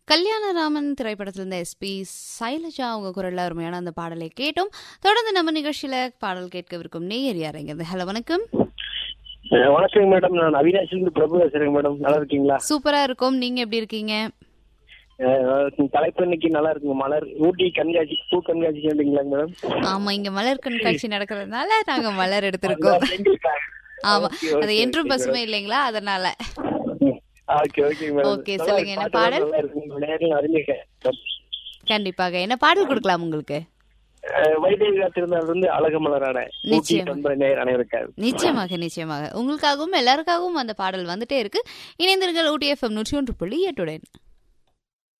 கல்யாணராமன் திரைப்படத்தில் இருந்த எஸ்பி சைலஜா அவங்க குரல்ல அருமையான அந்த பாடலை கேட்டோம் தொடர்ந்து நம்ம நிகழ்ச்சியில பாடல் கேட்கவிருக்கும் நேயர் யாரைங்க ஹலோ வணக்கம் அஹ் வணக்கம் மேடம் நான் அவினாசிலிருந்து பிரபு பேசுறேன் மேடம் நல்லா இருக்கீங்களா சூப்பரா இருக்கும் நீங்க எப்படி இருக்கீங்க அஹ் தலைப்பு இன்னைக்கு நல்லா இருக்குங்க மலர் ஊட்டி கண்காட்சி பூ கண்காட்சிக்கு வந்தீங்களா மேடம் ஆமா இங்க மலர் கண்காட்சி நடக்கிறதுனால நாங்க மலர் எடுத்திருக்கோம் எங்களுக்காக. ஆமா Okay, அது okay, என்றும் okay, பசுமை இல்லைங்களா அதனால ஓகே ஓகே மேடம் Okay, நல்லா சொல்லுங்க, என்ன இருக்கு. பாடல்? நல்லா இருக்குங்க. நேரில் அறிஞர் கண்டிப்பாக என்ன பாடல் கொடுக்கலாம் உங்களுக்கு வைதேகி காத்திருந்தால் வந்து அழகு மலரான ஊட்டி நிச்சயமா. தொண்டை நேர் அனைவருக்காக நிச்சயமாக நிச்சயமாக உங்களுக்காகவும் எல்லாருக்காகவும் அந்த பாடல் வந்துட்டே இருக்கு இணைந்திருங்கள் ஊட்டி எஃப்எம் நூற்றி ஒன்று புள்ளி எட்டுடன்